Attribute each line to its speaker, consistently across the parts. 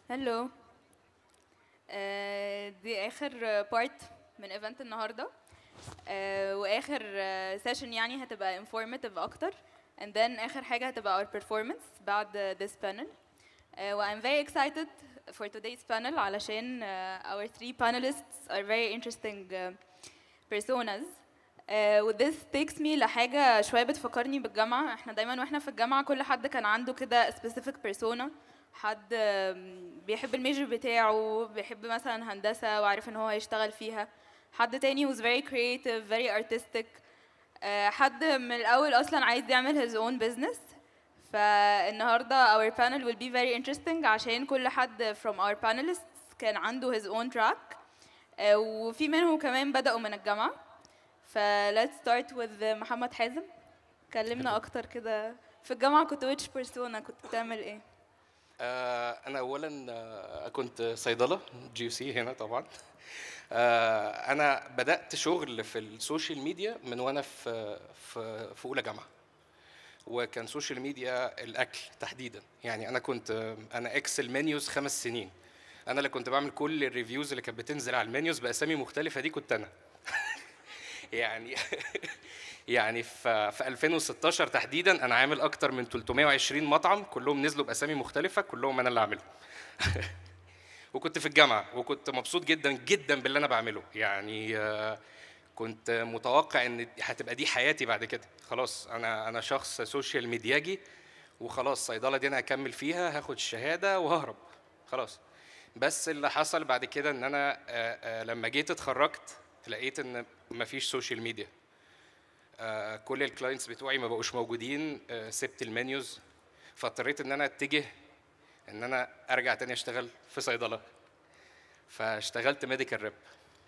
Speaker 1: هلو آه، دي اخر بارت من ايفنت النهارده آه، واخر سيشن يعني هتبقى informative اكتر and then اخر حاجه هتبقى our performance بعد this panel uh, و I'm very excited for today's panel علشان uh, our three panelists are very interesting uh, personas uh, و this takes me لحاجة شوية بتفكرني بالجامعة احنا دايما واحنا في الجامعة كل حد كان عنده كده specific persona حد آم، بيحب الميجر بتاعه بيحب مثلا هندسة وعارف ان هو هيشتغل فيها حد تاني was very creative very artistic آه، حد من الأول أصلا عايز يعمل his own business فالنهاردة our panel will be very interesting عشان كل حد from our panelists كان عنده his own track آه، وفي منهم كمان بدأوا من الجامعة ف let's start with محمد حازم كلمنا أكتر كده في الجامعة كنت which persona كنت بتعمل ايه؟
Speaker 2: آه، انا اولا آه، كنت صيدله جي سي هنا طبعا آه، انا بدات شغل في السوشيال ميديا من وانا في في في اولى جامعه وكان سوشيال ميديا الاكل تحديدا يعني انا كنت آه، انا اكس المنيوز خمس سنين انا اللي كنت بعمل كل الريفيوز اللي كانت بتنزل على المنيوز باسامي مختلفه دي كنت انا يعني يعني في في 2016 تحديدا انا عامل اكتر من 320 مطعم كلهم نزلوا باسامي مختلفه كلهم انا اللي عاملهم وكنت في الجامعه وكنت مبسوط جدا جدا باللي انا بعمله يعني آه، كنت متوقع ان هتبقى دي حياتي بعد كده خلاص انا انا شخص سوشيال ميدياجي وخلاص صيدله دي انا هكمل فيها هاخد الشهاده وههرب خلاص بس اللي حصل بعد كده ان انا آه، آه، لما جيت اتخرجت لقيت ان مفيش سوشيال ميديا آه، كل الكلاينتس بتوعي ما بقوش موجودين آه، سبت المنيوز فاضطريت ان انا اتجه ان انا ارجع تاني اشتغل في صيدله فاشتغلت ميديكال ريب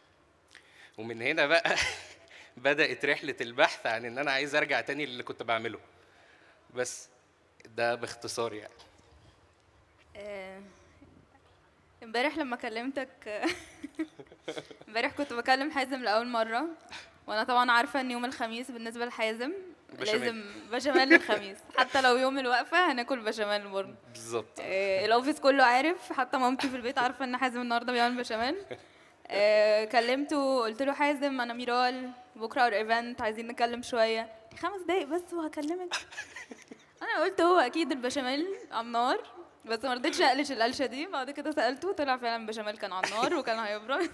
Speaker 2: ومن هنا بقى بدات رحله البحث عن ان انا عايز ارجع تاني للي كنت بعمله بس ده باختصار يعني
Speaker 1: آه، امبارح لما كلمتك امبارح كنت بكلم حازم لأول مرة وانا طبعا عارفة ان يوم الخميس بالنسبة لحازم
Speaker 2: بشاميل.
Speaker 1: لازم بشاميل الخميس حتى لو يوم الوقفة هناكل بشاميل برضه
Speaker 2: بالظبط
Speaker 1: آه، الاوفيس كله عارف حتى مامتي في البيت عارفة ان حازم النهارده بيعمل بشاميل آه، كلمته قلت له حازم انا ميرال بكره اور ايفنت عايزين نتكلم شويه خمس دقايق بس وهكلمك انا قلت هو اكيد البشاميل على النار بس ما رضيتش اقلش القلشه دي بعد كده سالته طلع فعلا البشاميل كان على النار وكان هيبرد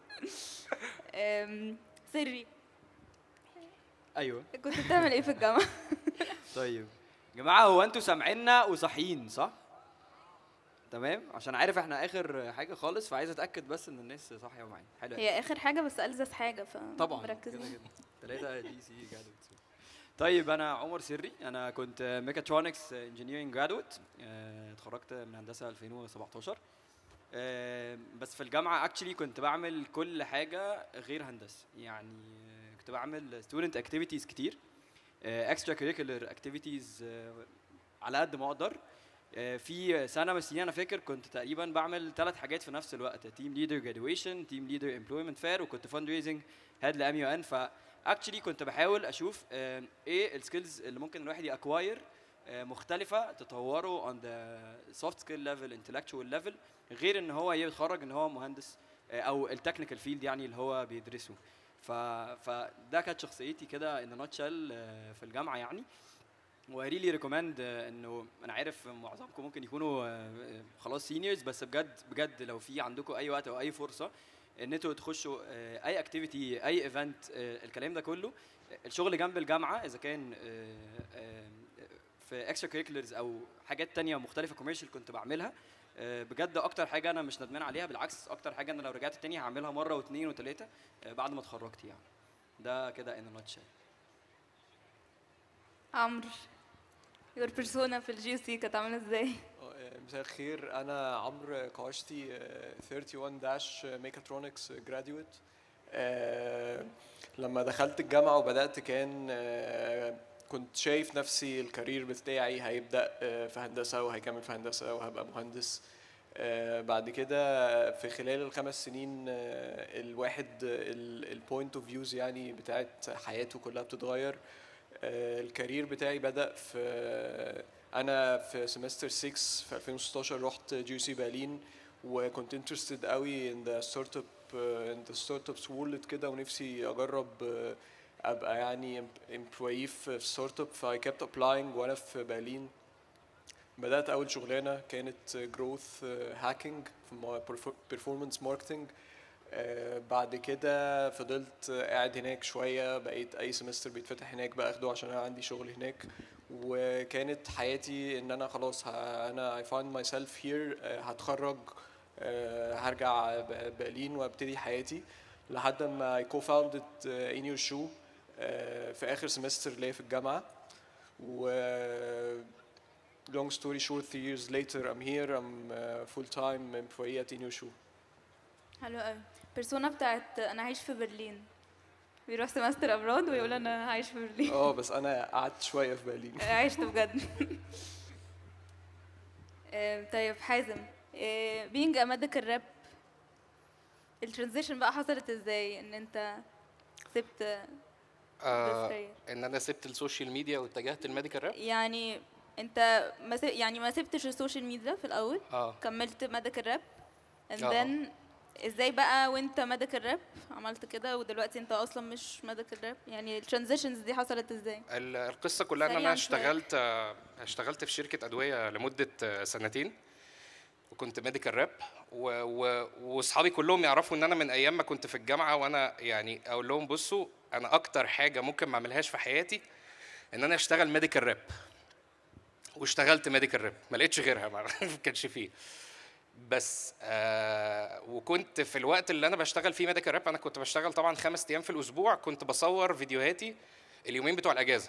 Speaker 1: أم، سري
Speaker 3: ايوه
Speaker 1: كنت بتعمل ايه في الجامعه
Speaker 3: طيب يا جماعه هو انتوا سامعيننا وصاحيين صح تمام عشان عارف احنا اخر حاجه خالص فعايز اتاكد بس ان الناس صاحيه ومعانا حلو أوي.
Speaker 1: هي اخر حاجه بس الزز حاجه ف
Speaker 3: طبعا كده
Speaker 1: مركزين
Speaker 3: كده ثلاثه جي سي جرادويت طيب انا عمر سري انا كنت ميكاترونكس انجينيرنج جرادويت اتخرجت من هندسه 2017 آه، بس في الجامعه اكشلي كنت بعمل كل حاجه غير هندسه يعني آه، كنت بعمل ستودنت اكتيفيتيز كتير اكسترا كريكولر اكتيفيتيز على قد ما اقدر آه، في سنه من السنين انا فاكر كنت تقريبا بعمل ثلاث حاجات في نفس الوقت تيم ليدر جرادويشن تيم ليدر امبلويمنت فير وكنت فاند ريزنج هيد لام يو ان فاكشلي كنت بحاول اشوف آه، ايه السكيلز اللي ممكن الواحد ياكواير مختلفه تطوره on the soft skill level intellectual level غير ان هو يتخرج ان هو مهندس آه، او التكنيكال فيلد يعني اللي هو بيدرسه ف فده كانت شخصيتي كده ان نوتشال في الجامعه يعني وريلي ريكومند انه انا عارف معظمكم ممكن يكونوا آه، خلاص سينيورز بس بجد بجد لو في عندكم اي وقت او اي فرصه ان انتوا تخشوا آه، اي اكتيفيتي اي ايفنت الكلام ده كله الشغل جنب الجامعه اذا كان آه، آه، في اكسترا كريكولرز او حاجات تانية مختلفه كوميرشال كنت بعملها آه، بجد اكتر حاجه انا مش ندمان عليها بالعكس اكتر حاجه انا لو رجعت تاني هعملها مره واثنين وثلاثه بعد ما اتخرجت يعني ده كده ان نوتشال
Speaker 1: عمرو يور بيرسونا في الجي سي كانت عامله ازاي
Speaker 4: آه، مساء الخير انا عمرو قواشتي آه، 31 داش ميكاترونكس جراديويت لما دخلت الجامعه وبدات كان آه، كنت شايف نفسي الكارير بتاعي هيبدا آه، في هندسه وهيكمل في هندسه وهبقى مهندس آه، بعد كده في خلال الخمس سنين آه، الواحد البوينت اوف فيوز يعني بتاعت حياته كلها بتتغير آه، الكارير بتاعي بدأ في انا في سمستر 6 في 2016 رحت جي سي برلين وكنت انترستد قوي ان ذا ستارت اب ان ذا ستارت ابس وورلد كده ونفسي اجرب uh, ابقى يعني امبلوي في ستارت اب فاي كابت ابلاينج وانا في برلين بدات اول شغلانه كانت جروث هاكينج في بيرفورمانس ماركتنج بعد كده فضلت قاعد هناك شويه بقيت اي سمستر بيتفتح هناك باخده عشان انا عندي شغل هناك وكانت حياتي ان انا خلاص ه- انا I find myself here آه، هتخرج آه، هرجع ب- برلين وابتدي حياتي لحد ما I co-founded آه، In Your Shoe آه، في اخر سمستر ليا في الجامعه و long story short three years later I'm here I'm uh, full-time employee at In Your Shoe
Speaker 1: حلو قوي بيرسونا بتاعت انا عايش في برلين بيروح سمستر ابراد ويقول انا عايش في برلين
Speaker 4: اه بس انا قعدت شويه في برلين
Speaker 1: عشت بجد آه، طيب حازم بينج امادك الراب الترانزيشن بقى حصلت ازاي ان انت سبت
Speaker 2: آه
Speaker 1: بس
Speaker 2: ان انا سبت السوشيال ميديا واتجهت الميديكال راب
Speaker 1: يعني انت ما سب... يعني ما سبتش السوشيال ميديا في الاول
Speaker 2: اه
Speaker 1: كملت مدك الراب and
Speaker 2: آه.
Speaker 1: then ازاي بقى وانت مدك الراب عملت كده ودلوقتي انت اصلا مش مدك الراب يعني الترانزيشنز دي حصلت ازاي
Speaker 2: ال- القصه كلها ان
Speaker 1: سريعاً
Speaker 2: انا
Speaker 1: شوية.
Speaker 2: اشتغلت آه، اشتغلت في شركه ادويه لمده آه، سنتين وكنت ميديكال راب و- و- واصحابي كلهم يعرفوا ان انا من ايام ما كنت في الجامعه وانا يعني اقول لهم بصوا انا اكتر حاجه ممكن ما اعملهاش في حياتي ان انا اشتغل ميديكال راب واشتغلت ميديكال راب ما لقيتش غيرها ما ما كانش فيه بس آه وكنت في الوقت اللي انا بشتغل فيه ميديكال راب انا كنت بشتغل طبعا خمس ايام في الاسبوع كنت بصور فيديوهاتي اليومين بتوع الاجازه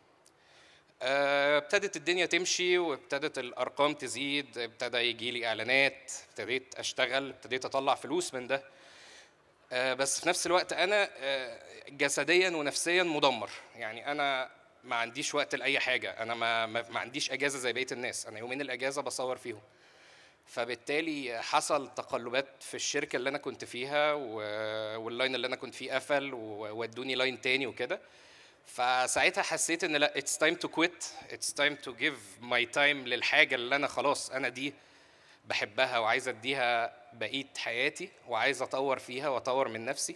Speaker 2: آه، ابتدت الدنيا تمشي وابتدت الارقام تزيد ابتدى يجي لي اعلانات ابتديت اشتغل ابتديت اطلع فلوس من ده آه، بس في نفس الوقت انا آه، جسديا ونفسيا مدمر يعني انا ما عنديش وقت لاي حاجه انا ما ما ما عنديش اجازه زي بقيه الناس انا يومين الاجازه بصور فيهم فبالتالي حصل تقلبات في الشركه اللي انا كنت فيها و- واللاين اللي انا كنت فيه قفل وودوني لاين تاني وكده فساعتها حسيت ان لا اتس تايم تو كويت اتس تايم تو جيف ماي تايم للحاجه اللي انا خلاص انا دي بحبها وعايز اديها بقيه حياتي وعايز اطور فيها واطور من نفسي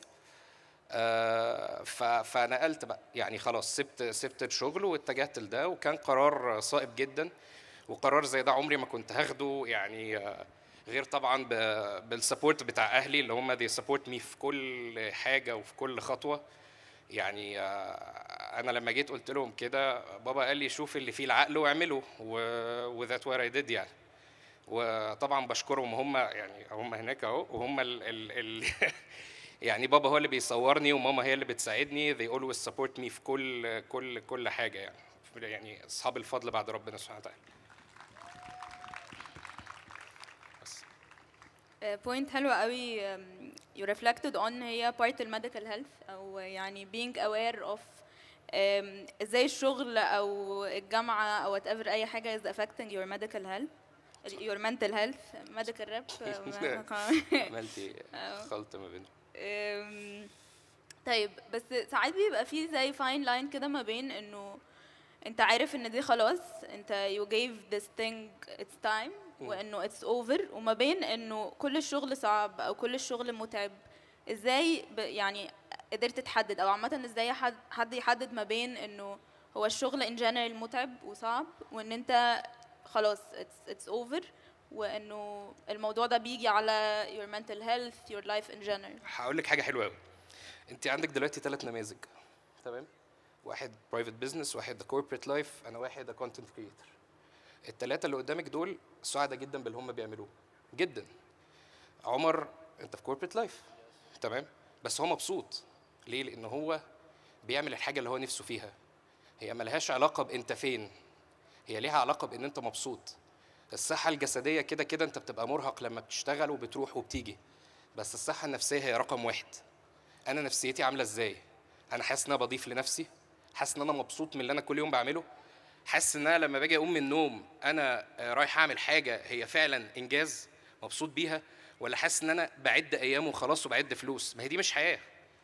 Speaker 2: آه، ف- فنقلت بقى يعني خلاص سبت سبت الشغل واتجهت لده وكان قرار صائب جدا وقرار زي ده عمري ما كنت هاخده يعني آه، غير طبعا ب- بالسبورت بتاع اهلي اللي هم دي سبورت مي في كل حاجه وفي كل خطوه يعني آه، انا لما جيت قلت لهم كده بابا قال لي شوف اللي فيه العقل واعمله وذات وير اي ديد يعني وطبعا بشكرهم هم يعني هم هناك اهو وهم ال ال ال يعني بابا هو اللي بيصورني وماما هي اللي بتساعدني they always support me في كل كل كل حاجه يعني يعني اصحاب الفضل بعد ربنا سبحانه وتعالى بس
Speaker 1: بوينت حلوة قوي um, you reflected on هي part الميديكال هيلث او يعني being aware of um, ازاي الشغل او الجامعة او whatever اي حاجة is affecting your medical health your mental health medical rep
Speaker 2: عملتي خلط ما بينهم
Speaker 1: أم، طيب بس ساعات بيبقى في زي فاين لاين كده ما بين انه انت عارف ان دي خلاص انت you gave this thing its time وانه it's over وما بين انه كل الشغل صعب او كل الشغل متعب ازاي ب يعني قدرت تحدد او عامه ازاي حد حد يحدد ما بين انه هو الشغل in general متعب وصعب وان انت خلاص it's, it's over وانه الموضوع ده بيجي على your mental health your life in general
Speaker 2: هقول لك حاجه حلوه قوي انت عندك دلوقتي ثلاث نماذج تمام واحد برايفت بزنس واحد كوربريت لايف انا واحد كونتنت كريتور الثلاثه اللي قدامك دول سعداء جدا باللي هم بيعملوه جدا عمر انت في كوربريت لايف تمام بس هو مبسوط ليه لان هو بيعمل الحاجه اللي هو نفسه فيها هي ملهاش علاقه بانت فين هي ليها علاقه بان انت مبسوط الصحه الجسديه كده كده انت بتبقى مرهق لما بتشتغل وبتروح وبتيجي بس الصحه النفسيه هي رقم واحد انا نفسيتي عامله ازاي انا حاسس ان انا بضيف لنفسي حاسس ان انا مبسوط من اللي انا كل يوم بعمله حاسس ان انا لما باجي اقوم من النوم انا آه، رايح اعمل حاجه هي فعلا انجاز مبسوط بيها ولا حاسس ان انا بعد ايام وخلاص وبعد فلوس ما هي دي مش حياه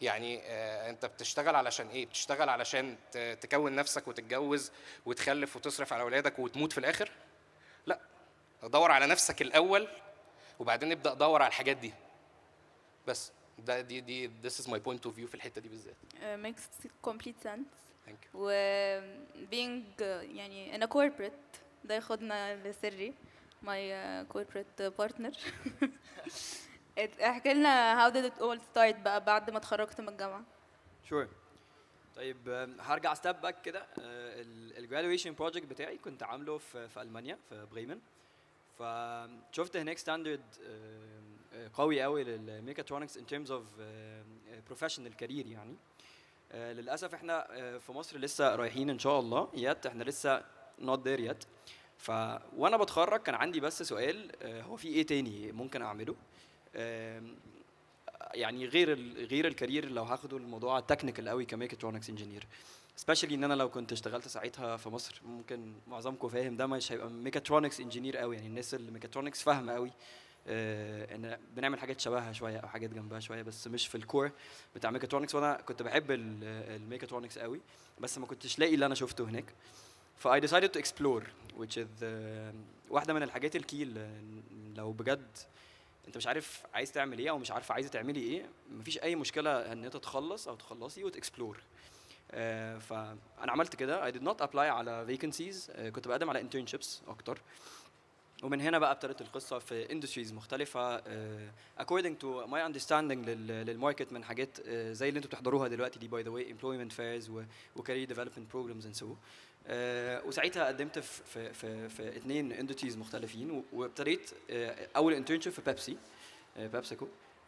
Speaker 2: يعني آه، انت بتشتغل علشان ايه بتشتغل علشان ت- تكون نفسك وتتجوز وتخلف وتصرف على اولادك وتموت في الاخر لا دور على نفسك الاول وبعدين ابدا دور على الحاجات دي بس ده دي دي this is my point of view في الحته دي بالذات
Speaker 1: Uh, makes complete sense
Speaker 2: Thank you.
Speaker 1: و being uh, يعني in a corporate ده ياخدنا لسري my uh, corporate partner ات- احكي لنا how did it all start بقى بعد ما اتخرجت من الجامعة
Speaker 3: شور طيب آم، هرجع ستيب باك كده الجرادويشن بروجكت بتاعي كنت عامله في في المانيا في بريمن فشفت هناك ستاندرد قوي قوي للميكاترونكس ان ترمز اوف بروفيشنال كارير يعني آه، للاسف احنا آه، في مصر لسه رايحين ان شاء الله يت احنا لسه not there yet ف وانا بتخرج كان عندي بس سؤال آه، هو في ايه تاني ممكن اعمله آم، يعني غير ال غير الكارير لو هاخده الموضوع تكنيكال قوي كميكاترونكس انجينير سبيشالي ان انا لو كنت اشتغلت ساعتها في مصر ممكن معظمكم فاهم ده مش هيبقى ميكاترونكس انجينير قوي يعني الناس اللي ميكاترونكس فاهمه قوي آه ان بنعمل حاجات شبهها شويه او حاجات جنبها شويه بس مش في الكور بتاع ميكاترونكس وانا كنت بحب ال- الميكاترونكس قوي بس ما كنتش لاقي اللي انا شفته هناك ف I decided to explore which is uh, واحده من الحاجات الكي اللي لو بجد انت مش عارف عايز تعمل ايه او مش عارفه عايزه تعملي ايه مفيش اي مشكله ان انت تخلص او تخلصي وتكسبلور آه فانا عملت كده I did not apply على vacancies آه كنت بقدم على internships اكتر ومن هنا بقى ابتدت القصه في industries مختلفه آه according to my understanding لل- للماركت من حاجات آه زي اللي انتوا بتحضروها دلوقتي دي باي ذا واي employment fairs و و career development programs and so آه وساعتها قدمت في في في, في اثنين اندستريز مختلفين و- وابتديت آه اول انترنشيب في بيبسي بيبسيكو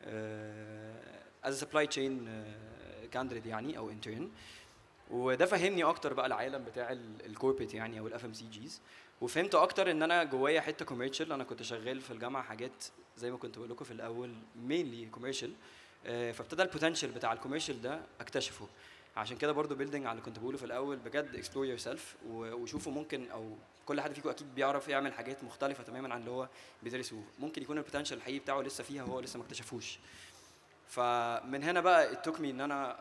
Speaker 3: از سبلاي تشين كانديديت يعني او انترن وده فهمني اكتر بقى العالم بتاع الكوربريت يعني او الاف ام سي جيز وفهمت اكتر ان انا جوايا حته كوميرشال انا كنت شغال في الجامعه حاجات زي ما كنت بقول لكم في الاول مينلي كوميرشال فابتدى البوتنشال بتاع الكوميرشال ده اكتشفه عشان كده برضو بيلدينج على اللي كنت بقوله في الاول بجد اكسبلور يور سيلف وشوفوا ممكن او كل حد فيكم اكيد بيعرف يعمل حاجات مختلفه تماما عن اللي هو بيدرسه ممكن يكون البوتنشال الحقيقي بتاعه لسه فيها وهو لسه ما اكتشفوش فمن هنا بقى اتوك مي ان انا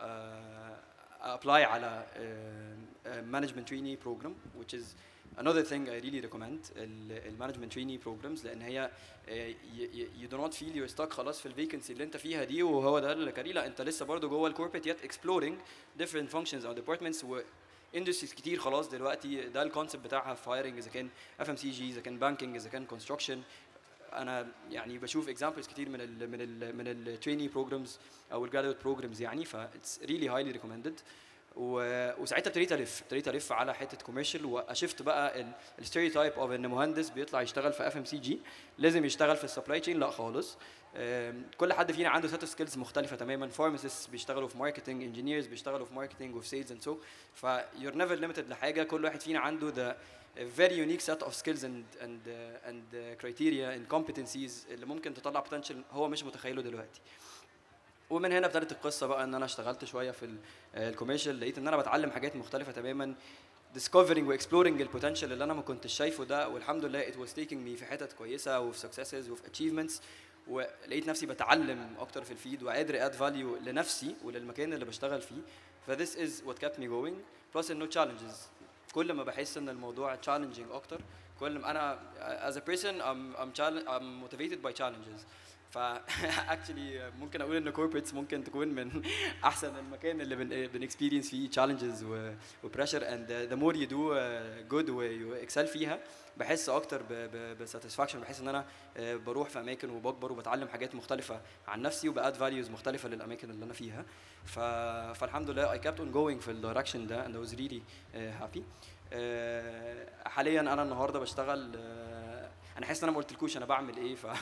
Speaker 3: ابلاي على مانجمنت تريني بروجرام which is another thing I really recommend المانجمنت تريني programs لان هي آه، y- y- you do not feel you're stuck خلاص في الفيكنسي اللي انت فيها دي وهو ده الكارير لا انت لسه برضه جوه الكوربريت yet exploring different functions او departments و industries كتير خلاص دلوقتي ده الكونسيبت بتاعها في هايرنج اذا كان اف ام سي جي اذا كان بانكينج اذا كان كونستراكشن انا يعني بشوف اكزامبلز كتير من ال من ال من التريني بروجرامز او الجرادويت بروجرامز يعني ف اتس ريلي هايلي ريكومندد وساعتها ابتديت الف ابتديت الف على حته كوميرشال وشفت بقى الستيريوتايب اوف ان مهندس بيطلع يشتغل في اف ام سي جي لازم يشتغل في السبلاي تشين لا خالص أم، كل حد فينا عنده سيت سكيلز مختلفه تماما فارماسيست بيشتغلوا في ماركتنج انجينيرز بيشتغلوا في ماركتنج وفي سيلز اند سو ف you're never limited لحاجه كل واحد فينا عنده the very unique set of skills and and uh, and uh, criteria and competencies اللي ممكن تطلع potential هو مش متخيله دلوقتي ومن هنا ابتدت القصه بقى ان انا اشتغلت شويه في الكوميرشال لقيت ان انا بتعلم حاجات مختلفه تماما discovering واكسبلورنج البوتنشال اللي انا ما كنتش شايفه ده والحمد لله it was taking me في حتت كويسه وفي successes وفي achievements ولقيت نفسي بتعلم اكتر في الفيد وقادر اد فاليو لنفسي وللمكان اللي بشتغل فيه فthis is what kept me going plus انه challenges كل ما بحس ان الموضوع challenging اكتر كل ما انا as a person I'm I'm, challenge, I'm motivated by challenges ف actually ممكن اقول ان corporates ممكن تكون من احسن المكان اللي بن بن experience فيه challenges و و pressure and the more you do uh, good و you excel فيها بحس اكتر ب ب ب satisfaction بحس ان انا آه، بروح في اماكن وبكبر وبتعلم حاجات مختلفه عن نفسي وباد values مختلفه للاماكن اللي انا فيها ف فالحمد لله I kept on going في الدايركشن ده and I was really uh, happy آه، حاليا انا النهارده بشتغل آه، انا حاسس ان انا ما قلتلكوش انا بعمل ايه ف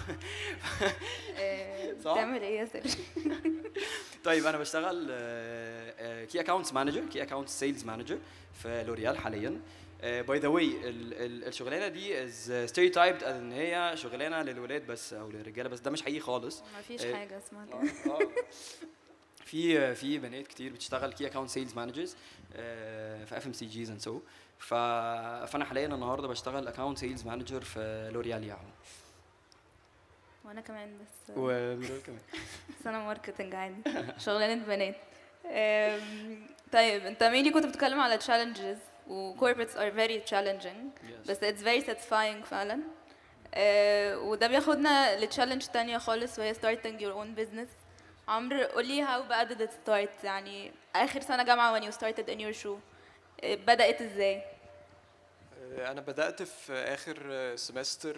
Speaker 1: آه،
Speaker 3: صح؟
Speaker 1: بتعمل ايه يا سر
Speaker 3: طيب انا بشتغل كي اكونتس مانجر كي اكونتس سيلز مانجر في لوريال حاليا باي ذا واي الشغلانه دي از ستيريوتايبد ان هي شغلانه للولاد بس او للرجاله بس ده مش حقيقي خالص
Speaker 1: ما فيش
Speaker 3: آه،
Speaker 1: حاجه اسمها كده
Speaker 3: آه، آه. في في بنات كتير بتشتغل كي اكونت سيلز مانجرز في اف ام سي جيز اند سو فانا حاليا النهارده بشتغل اكونت سيلز مانجر في لوريال يعني
Speaker 1: وانا كمان بس
Speaker 3: وميرال كمان
Speaker 1: بس انا ماركتنج عادي شغلانه بنات أم، طيب انت مينلي كنت بتتكلم على challenges و corporates are very challenging
Speaker 3: Yes.
Speaker 1: بس it's very satisfying فعلا أه، وده بياخدنا لتشالنج تانية خالص وهي starting your own business عمرو قولي how bad did it start يعني آخر سنة جامعة when you started in your shoe أه، بدأت ازاي؟
Speaker 4: انا بدات في اخر سمستر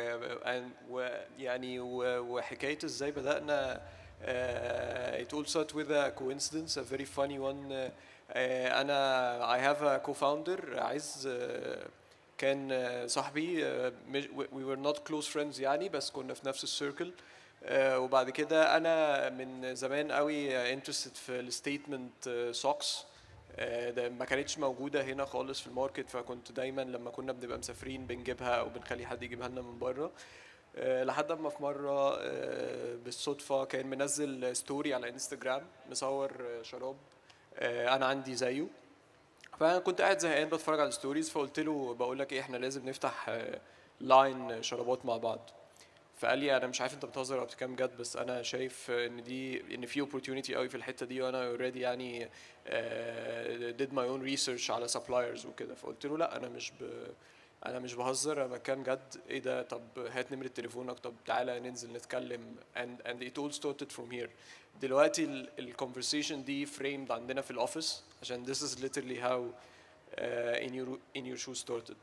Speaker 4: ويعني و- وحكايه ازاي بدانا uh, it all started with a coincidence a very funny one uh, انا I have a co-founder عايز uh, كان uh, صاحبي uh, مش- we were not close friends يعني بس كنا في نفس السيركل وبعد كده انا من زمان قوي interested في الستيتمنت سوكس آه، ده ما كانتش موجوده هنا خالص في الماركت فكنت دايما لما كنا بنبقى مسافرين بنجيبها او بنخلي حد يجيبها لنا من بره آه، لحد ما في مره آه، بالصدفه كان منزل ستوري على انستجرام مصور آه، شراب آه، انا عندي زيه فانا كنت قاعد زهقان بتفرج على الستوريز فقلت له بقول لك ايه احنا لازم نفتح آه، لاين شرابات مع بعض فقال لي انا مش عارف انت بتهزر او بتتكلم جد بس انا شايف ان دي ان في opportunity قوي في الحته دي وانا اوريدي يعني uh, did my own research على suppliers وكده فقلت له لا انا مش ب... انا مش بهزر انا بتكلم جد ايه ده طب هات نمره تليفونك طب تعالى ننزل نتكلم and and it all started from here دلوقتي ال ال conversation دي framed عندنا في الاوفيس عشان this is literally how uh, in your in your shoe started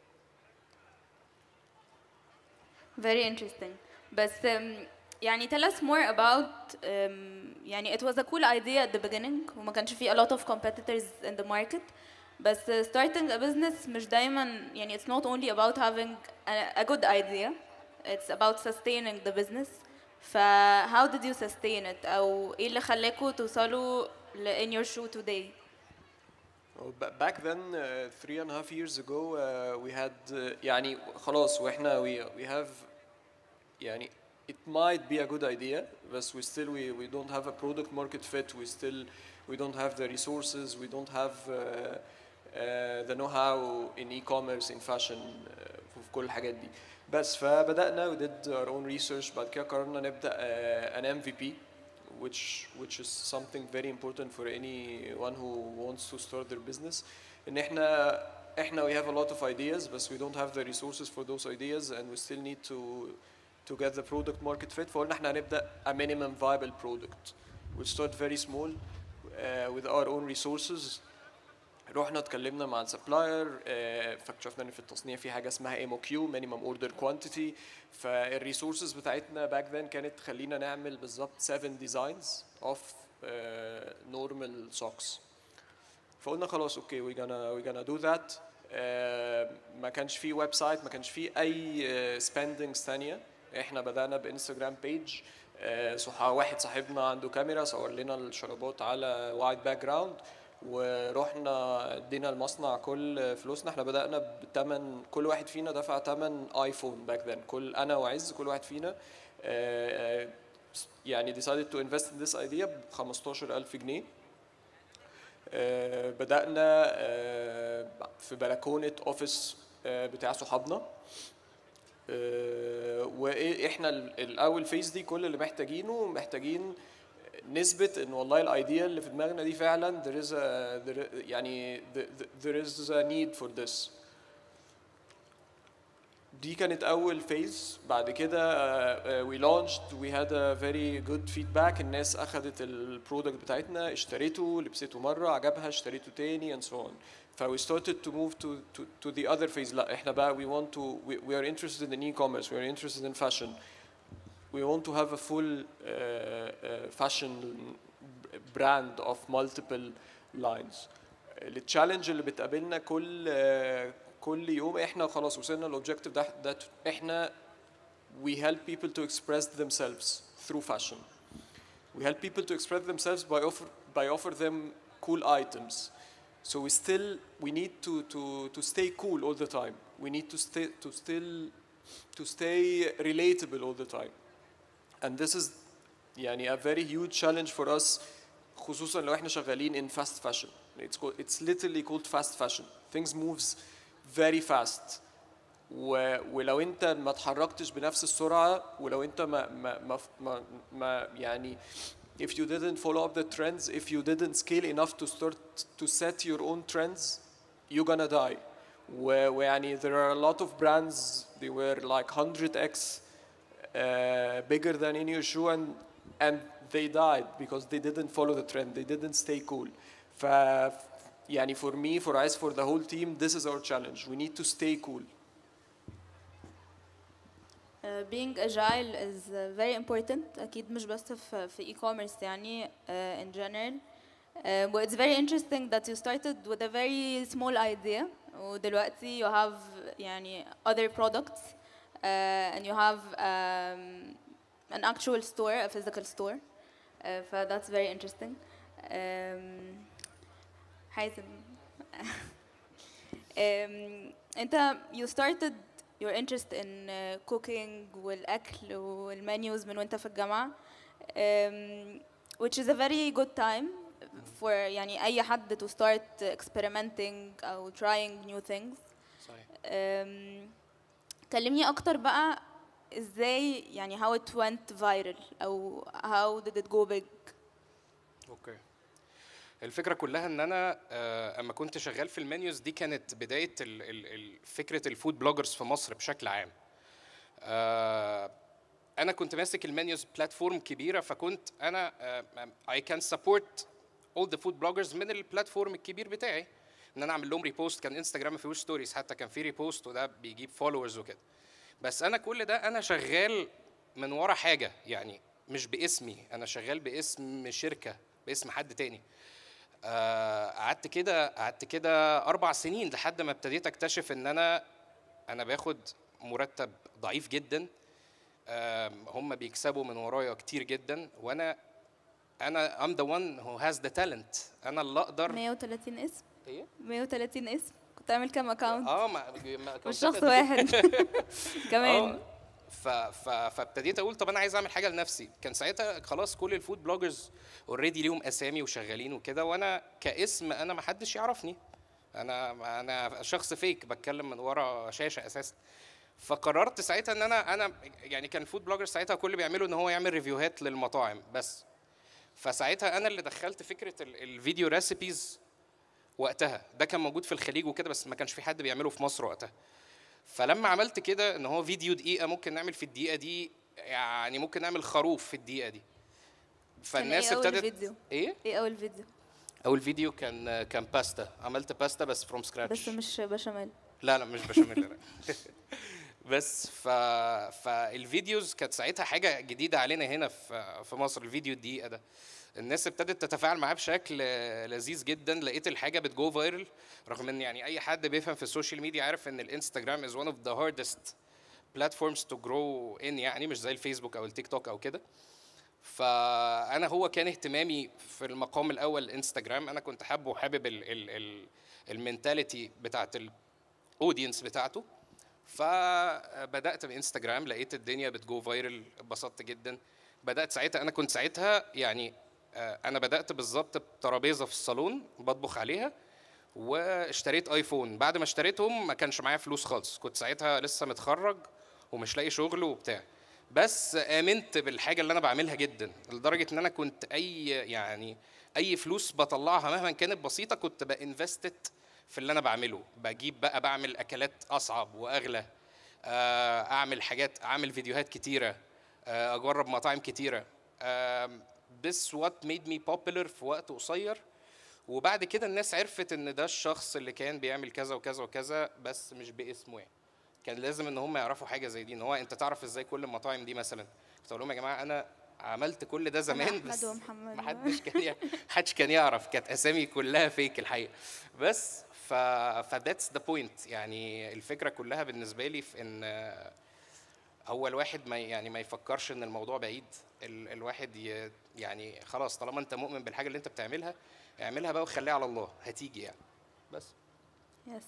Speaker 1: Very interesting. بس um, يعني tell us more about um, يعني it was a cool idea at the beginning وما كانش في a lot of competitors in the market بس uh, starting a business مش دايما يعني it's not only about having a, a good idea it's about sustaining the business ف how did you sustain it أو ايه اللي خلاكوا توصلوا ل in your shoe today
Speaker 4: Well, ba- back then uh, three and a half years ago uh, we had uh, يعني خلاص واحنا we, we have يعني it might be a good idea but we still we, we don't have a product market fit we still we don't have the resources we don't have uh, uh, the know-how in e-commerce in fashion uh, في كل الحاجات دي بس فبدأنا we did our own research بعد كده قررنا نبدأ uh, an MVP which which is something very important for anyone who wants to start their business ان احنا احنا we have a lot of ideas but we don't have the resources for those ideas and we still need to to get the product market fit فقلنا احنا هنبدا a minimum viable product we'll start very small uh, with our own resources رحنا اتكلمنا مع السبلاير فاكتشفنا ان في التصنيع في حاجه اسمها ام كيو مينيمم اوردر كوانتيتي فالريسورسز بتاعتنا باك ذن كانت تخلينا نعمل بالظبط 7 ديزاينز اوف نورمال سوكس فقلنا خلاص اوكي وي جانا وي جانا دو ذات ما كانش في ويب سايت ما كانش في اي سبيندنجز ثانيه احنا بدانا بانستجرام بيج صح واحد صاحبنا عنده كاميرا صور لنا الشرابات على وايت باك جراوند ورحنا ادينا المصنع كل فلوسنا احنا بدانا بتمن كل واحد فينا دفع تمن ايفون باك ذن كل انا وعز كل واحد فينا آه، آه، يعني decided to invest in this idea ب 15000 جنيه آه، بدأنا آه، في بلكونة اوفيس آه، بتاع صحابنا آه، واحنا ال- الاول فيز دي كل اللي محتاجينه محتاجين نثبت ان والله الايديا اللي في دماغنا دي فعلا there is a there يعني the- the- there is a need for this دي كانت اول فيز بعد كده uh, we launched we had a very good feedback الناس اخذت البرودكت بتاعتنا اشتريته لبسته مره عجبها اشتريته تاني and so on ف we started to move to, to, to the other phase لا احنا بقى we want to we, we are interested in e-commerce we are interested in fashion we want to have a full uh, uh, fashion brand of multiple lines التشالنج اللي بتقابلنا كل uh, كل يوم احنا خلاص وصلنا للاوبجيكتيف ده ده احنا we help people to express themselves through fashion we help people to express themselves by offer by offer them cool items so we still we need to to to stay cool all the time we need to stay to still to stay relatable all the time and this is يعني a very huge challenge for us خصوصا لو احنا شغالين in fast fashion it's called, it's literally called fast fashion things moves very fast و... ولو انت ما اتحركتش بنفس السرعه ولو انت ما ما ما, ما, ما يعني if you didn't follow up the trends if you didn't scale enough to start to set your own trends you're gonna die و- ويعني there are a lot of brands they were like 100x uh, bigger than in your shoe and and they died because they didn't follow the trend they didn't stay cool ف يعني for me for us for the whole team this is our challenge we need to stay cool
Speaker 1: Uh, being agile is uh, very important اكيد مش بس في في e-commerce يعني uh, in general uh, but it's very interesting that you started with a very small idea ودلوقتي you have يعني other products uh, and you have um, an actual store a physical store uh, ف that's very interesting um, حازم um, انت you started your interest in uh, cooking والاكل والمنيوز من وانت في الجامعه um, which is a very good time for يعني اي حد to start experimenting او trying new things
Speaker 2: صحيح
Speaker 1: um, كلمني اكتر بقى ازاي يعني how it went viral او how did it go big
Speaker 2: اوكي الفكره كلها ان انا آه، اما كنت شغال في المنيوز دي كانت بدايه ال ال ال فكره الفود بلوجرز في مصر بشكل عام آه، انا كنت ماسك المنيوز بلاتفورم كبيره فكنت انا اي كان سبورت اول ذا فود بلوجرز من البلاتفورم الكبير بتاعي ان انا اعمل لهم ريبوست كان انستجرام ما فيهوش ستوريز حتى كان في ريبوست وده بيجيب فولورز وكده بس انا كل ده انا شغال من ورا حاجه يعني مش باسمي انا شغال باسم شركه باسم حد تاني آه، قعدت كده قعدت كده اربع سنين لحد ما ابتديت اكتشف ان انا انا باخد مرتب ضعيف جدا آم، هم بيكسبوا من ورايا كتير جدا وانا انا I'm the one who has the talent انا اللي اقدر
Speaker 1: 130 اسم
Speaker 2: ايه
Speaker 1: 130 اسم كنت عامل كام اكونت
Speaker 2: اه ما ما
Speaker 1: مش شخص واحد كمان
Speaker 2: اه ف... ف... فابتديت اقول طب انا عايز اعمل حاجه لنفسي كان ساعتها خلاص كل الفود بلوجرز اوريدي ليهم اسامي وشغالين وكده وانا كاسم انا ما حدش يعرفني انا انا شخص فيك بتكلم من ورا شاشه اساسا فقررت ساعتها ان انا انا يعني كان الفود بلوجر ساعتها كل اللي بيعمله ان هو يعمل ريفيوهات للمطاعم بس فساعتها انا اللي دخلت فكره ال- الفيديو ريسيبيز وقتها ده كان موجود في الخليج وكده بس ما كانش في حد بيعمله في مصر وقتها فلما عملت كده ان هو فيديو دقيقه ممكن نعمل في الدقيقه دي يعني ممكن نعمل خروف في الدقيقه دي فالناس
Speaker 1: إيه أول
Speaker 2: ابتدت
Speaker 1: فيديو؟
Speaker 2: ايه
Speaker 1: ايه اول فيديو
Speaker 2: اول فيديو كان كان باستا عملت باستا بس فروم سكراتش
Speaker 1: بس مش بشاميل
Speaker 2: لا لا مش بشاميل لا بس ف فالفيديوز كانت ساعتها حاجه جديده علينا هنا في في مصر الفيديو الدقيقه ده الناس ابتدت تتفاعل معاه بشكل لذيذ جدا لقيت الحاجه بتجو فايرل رغم ان يعني اي حد بيفهم في السوشيال ميديا عارف ان الانستجرام از one اوف ذا هاردست بلاتفورمز تو جرو ان يعني مش زي الفيسبوك او التيك توك او كده فانا هو كان اهتمامي في المقام الاول الانستجرام انا كنت حابه وحابب المينتاليتي بتاعت الاودينس بتاعته فبدات بانستجرام لقيت الدنيا بتجو فايرل اتبسطت جدا بدات ساعتها انا كنت ساعتها يعني آه، انا بدات بالظبط بترابيزه في الصالون بطبخ عليها واشتريت ايفون بعد ما اشتريتهم ما كانش معايا فلوس خالص كنت ساعتها لسه متخرج ومش لاقي شغل وبتاع بس امنت بالحاجه اللي انا بعملها جدا لدرجه ان انا كنت اي يعني اي فلوس بطلعها مهما كانت بسيطه كنت بانفستت في اللي انا بعمله بجيب بقى بعمل اكلات اصعب واغلى آه، اعمل حاجات اعمل فيديوهات كتيره آه، اجرب مطاعم كتيره آم، this what made me popular في وقت قصير وبعد كده الناس عرفت ان ده الشخص اللي كان بيعمل كذا وكذا وكذا بس مش باسمه يعني كان لازم ان هم يعرفوا حاجه زي دي ان هو انت تعرف ازاي كل المطاعم دي مثلا كنت اقول لهم يا جماعه انا عملت كل ده زمان
Speaker 1: أحمد
Speaker 2: بس
Speaker 1: ومحمد.
Speaker 2: محدش كان يع- محدش كان يعرف كانت اسامي كلها فيك الحقيقه بس ف فذاتس ذا بوينت يعني الفكره كلها بالنسبه لي في ان آه، هو الواحد ما يعني ما يفكرش ان الموضوع بعيد ال الواحد ي يعني خلاص طالما انت مؤمن بالحاجه اللي انت بتعملها اعملها بقى وخليها على الله هتيجي يعني بس
Speaker 1: يس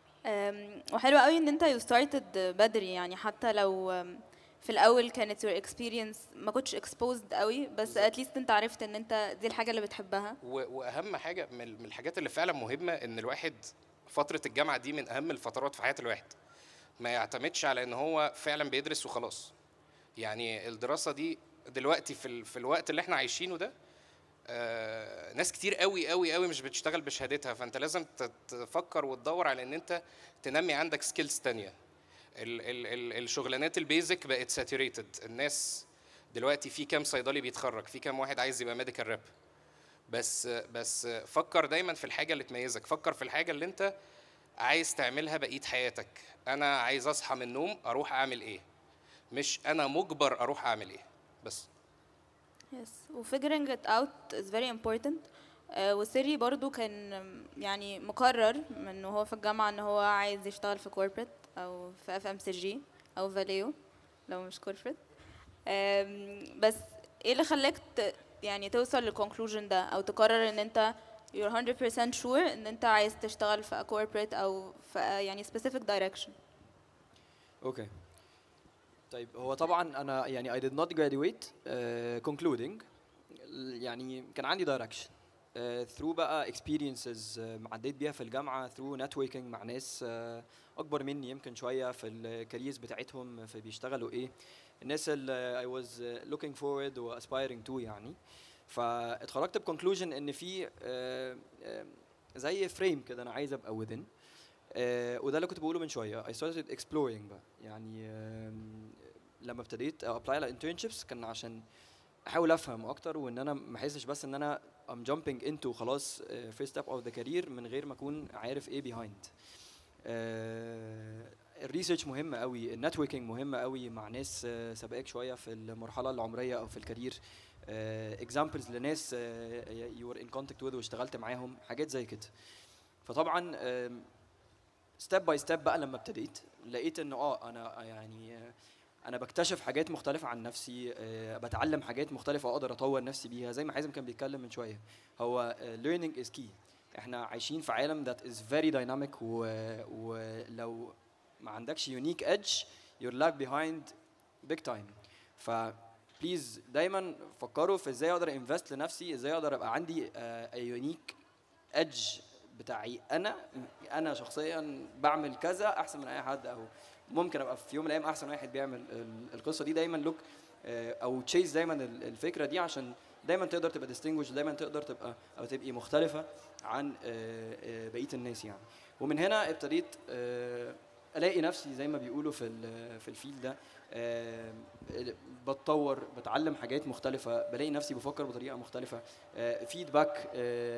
Speaker 1: وحلو قوي ان انت you started بدري يعني حتى لو um, في الاول كانت your experience ما كنتش exposed قوي بس at least انت عرفت ان انت دي الحاجه اللي بتحبها
Speaker 2: و- واهم حاجه من من الحاجات اللي فعلا مهمه ان الواحد فتره الجامعه دي من اهم الفترات في حياه الواحد ما يعتمدش على ان هو فعلا بيدرس وخلاص يعني الدراسه دي دلوقتي في ال... في الوقت اللي احنا عايشينه ده آه، ناس كتير قوي قوي قوي مش بتشتغل بشهادتها فانت لازم ت- تفكر وتدور على ان انت تنمي عندك سكيلز تانية ال ال ال الشغلانات البيزك بقت ساتوريتد الناس دلوقتي في كام صيدلي بيتخرج في كام واحد عايز يبقى ميديكال راب بس بس فكر دايما في الحاجه اللي تميزك فكر في الحاجه اللي انت عايز تعملها بقيه حياتك انا عايز اصحى من النوم اروح اعمل ايه مش انا مجبر اروح اعمل ايه بس
Speaker 1: Yes. و figuring it out is very important. آه، وسيري برضو كان آم، يعني مقرر من انه هو في الجامعة ان هو عايز يشتغل في corporate او في اف ام سي جي او فاليو لو مش corporate. آم، بس ايه اللي خلاك ت- يعني توصل للكونكلوجن ده او تقرر ان انت you're 100% sure ان انت عايز تشتغل في a corporate او في a يعني specific direction.
Speaker 3: اوكي طيب هو طبعا انا يعني I did not graduate uh, concluding يعني كان عندي direction uh, through بقى experiences uh, عديت بيها في الجامعة through networking مع ناس uh, أكبر مني يمكن شوية في الكاريرز بتاعتهم في بيشتغلوا إيه الناس اللي I was uh, looking forward و aspiring to يعني فاتخرجت بكونكلوجن إن في uh, uh, زي فريم كده أنا عايز أبقى within آه، وده اللي كنت بقوله من شويه I started exploring بقى يعني آم، لما ابتديت ابلاي على internships كان عشان احاول افهم اكتر وان انا ما احسش بس ان انا I'm jumping into خلاص آه، first step of the career من غير ما اكون عارف ايه behind الريسيرش مهم قوي النتوركينج مهم قوي مع ناس آه، سابقاك شويه في المرحله العمريه او في الكارير اكزامبلز لناس يو ار ان كونتاكت وذ واشتغلت معاهم حاجات زي كده فطبعا آم، ستيب باي ستيب بقى لما ابتديت لقيت انه اه انا يعني آه، انا بكتشف حاجات مختلفة عن نفسي آه، بتعلم حاجات مختلفة اقدر اطور نفسي بيها زي ما حازم كان بيتكلم من شوية هو آه، learning is key احنا عايشين في عالم that is very dynamic و- ولو ما عندكش unique edge you're lag behind big time ف بليز دايما فكروا في ازاي اقدر انفست لنفسي ازاي اقدر ابقى عندي يونيك edge بتاعي انا انا شخصيا بعمل كذا احسن من اي حد او ممكن ابقى في يوم من الايام احسن واحد بيعمل ال- القصه دي دايما لوك او تشيز دايما ال- الفكره دي عشان دايما تقدر تبقى ديستنجوش دايما تقدر تبقى او تبقي مختلفه عن آه، آه، بقيه الناس يعني ومن هنا ابتديت آه، الاقي نفسي زي ما بيقولوا في ال- في الفيل ده آه، بتطور بتعلم حاجات مختلفه بلاقي نفسي بفكر بطريقه مختلفه فيدباك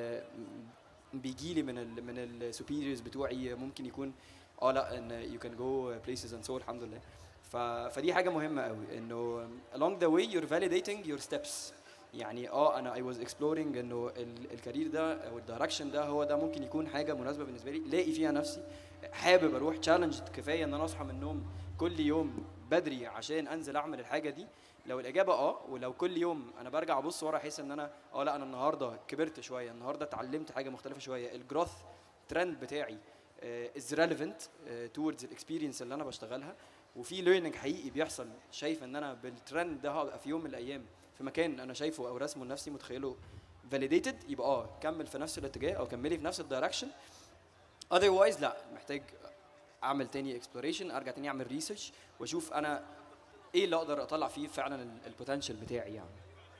Speaker 3: بيجي لي من ال من السوبيريورز بتوعي ممكن يكون اه لا ان يو كان جو بليسز اند سو الحمد لله ف فدي حاجه مهمه قوي انه along the way you're validating your steps يعني اه انا I was exploring انه ال- الكارير ده او الدايركشن ده هو ده ممكن يكون حاجه مناسبه بالنسبه لي لاقي فيها نفسي حابب اروح تشالنج كفايه ان انا اصحى من النوم كل يوم بدري عشان انزل اعمل الحاجه دي لو الاجابه اه ولو كل يوم انا برجع ابص ورا احس ان انا اه لا انا النهارده كبرت شويه النهارده اتعلمت حاجه مختلفه شويه الجروث ترند بتاعي از ريليفنت towards الاكسبيرينس اللي انا بشتغلها وفي ليرنينج حقيقي بيحصل شايف ان انا بالترند ده هبقى في يوم من الايام في مكان انا شايفه او رسمه لنفسي متخيله فاليديتد يبقى اه كمل في نفس الاتجاه او كملي في نفس الدايركشن اذروايز لا محتاج اعمل تاني اكسبلوريشن ارجع تاني اعمل ريسيرش واشوف انا ايه اللي اقدر اطلع فيه فعلا البوتنشال بتاعي يعني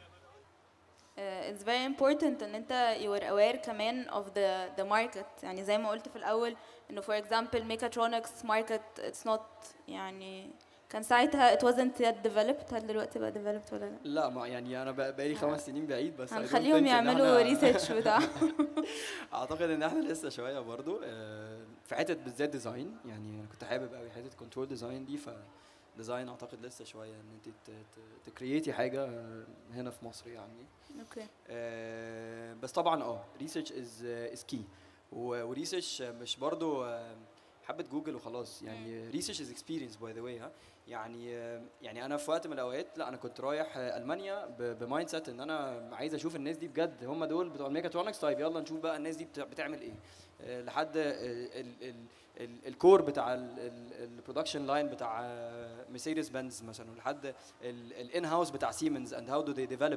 Speaker 1: uh, it's very important ان انت you are aware كمان of the the market يعني زي ما قلت في الاول انه for example mechatronics market it's not يعني كان ساعتها it wasn't yet developed هل دلوقتي بقى developed ولا لا؟
Speaker 3: لا ما يعني انا بق- بقالي خمس سنين بعيد بس I don't
Speaker 1: هنخليهم
Speaker 3: think إن
Speaker 1: يعملوا
Speaker 3: إحنا-
Speaker 1: ريسيرش بتاعهم
Speaker 3: اعتقد ان احنا لسه شويه برضو آه، في حته بالذات ديزاين يعني انا كنت حابب قوي حته كنترول ديزاين دي ف ديزاين اعتقد لسه شويه ان انت تكريتي حاجه آه، هنا في مصر يعني
Speaker 1: اوكي
Speaker 3: آه، بس طبعا اه ريسيرش از از كي وريسيرش مش برضو آه، حبه جوجل وخلاص يعني ريسيرش از اكسبيرينس باي ذا واي ها يعني آه، يعني انا في وقت من الاوقات لا انا كنت رايح آه، المانيا بمايند سيت ان انا عايز اشوف الناس دي بجد هم دول بتوع الميكاترونكس طيب يلا نشوف بقى الناس دي بتع- بتعمل ايه آه، لحد ال- ال- ال- الكور بتاع البرودكشن لاين بتاع مرسيدس بنز مثلا لحد الان هاوس بتاع سيمنز اند هاو دو they ديفلوب